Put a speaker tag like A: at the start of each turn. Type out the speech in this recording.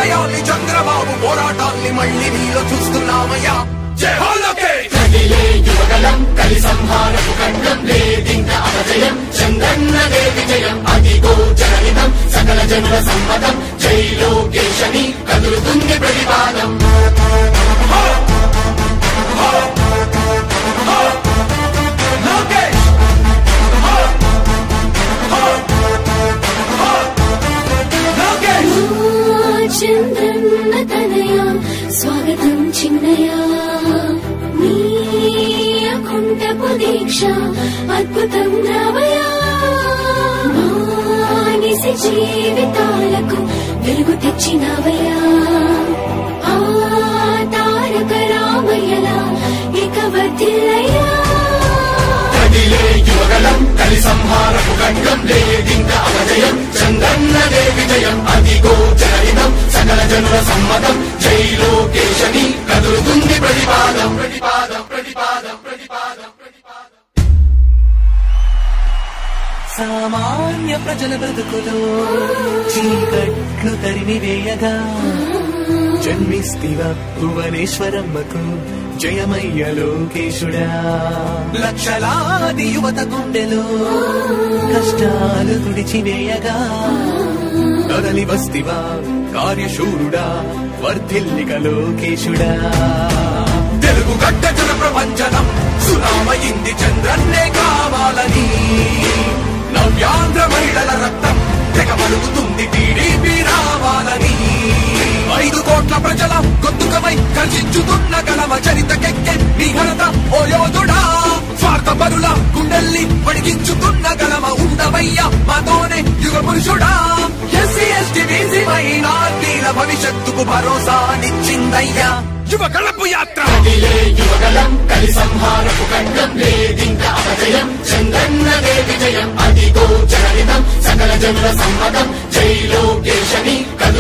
A: చేయాలి చంద్రబాబు పోరాటాన్ని మళ్ళీ నీలో చూస్తున్నామయ్యా జై హో లోకేష్
B: కదిలే యువగలం కలి సంహారపు ఖండం లేదింక అపజయం చంద్రన్నదే విజయం అదిగో జనహితం సకల జనుల సమ్మతం జై లోకేశని కదులుతుంది ప్రతిపాదం
A: లోకేష్ లోకేష్
C: చంద్రన్న తనయ స్వాగతం చిన్నయ నీయకుంటపు దీక్ష అద్భుతం రావయ మానిసి జీవితాలకు వెలుగు తెచ్చినవయ్యా ఆ తారక రామయ్యలా ఇక వర్తిల్లయ్యా
B: కదిలే యువగలం కలి సంహారపు ఖండం లేదింక అపజయం చంద్రన్నదే విజయం అదిగో జనహితం సకల జనుల సమ్మతం జై లోకేశని కదులుతుంది ప్రతిపాదం ప్రతిపాదం ప్రతిపాదం ప్రతిపాదం ప్రతిపాదం
D: సామాన్య ప్రజల బ్రతుకులో చీకట్లు తరిమివేయగా జన్మిస్తివ భువనేశ్వరమ్మకు జయమయ్య లోకేశుడా లక్షలాది యువత గుండెలో కష్టాలు తుడిచివేయగా కదలి వస్తివా కార్యశూరుడా వర్ధిల్లిక లోకేశుడా
A: తెలుగు గడ్డ జన ప్రపంచనం సునామయింది చంద్రన్నే కావాలని నవ్యాంధ్ర మహిళల రక్తం తెగ మలుగుతుంది టీడీపీ రావాలని ఐదు కోట్ల ప్రజల గొంతుకమై కర్షించుతున్న గలమ చరితకెక్కే నీ ఘనత ఓ యోధుడా స్వార్థ పరుల గుండెల్ని వణికించుతున్న గలమ ఉండవయ్య మాతోనే యుగ పురుషుడా ఎస్సీ ఎస్టీ బీసీ మైనార్టీల భవిష్యత్తుకు భరోసానిచ్చిందయ్యా యువ కళపు యాత్ర
B: కదిలే యువగలం కలి సంహారపు ఖండం లేదింక అపజయం చంద్రన్నదే విజయం అదిగో జనహితం సకల జనుల సమ్మతం జై లోకేశని కదులుతుంది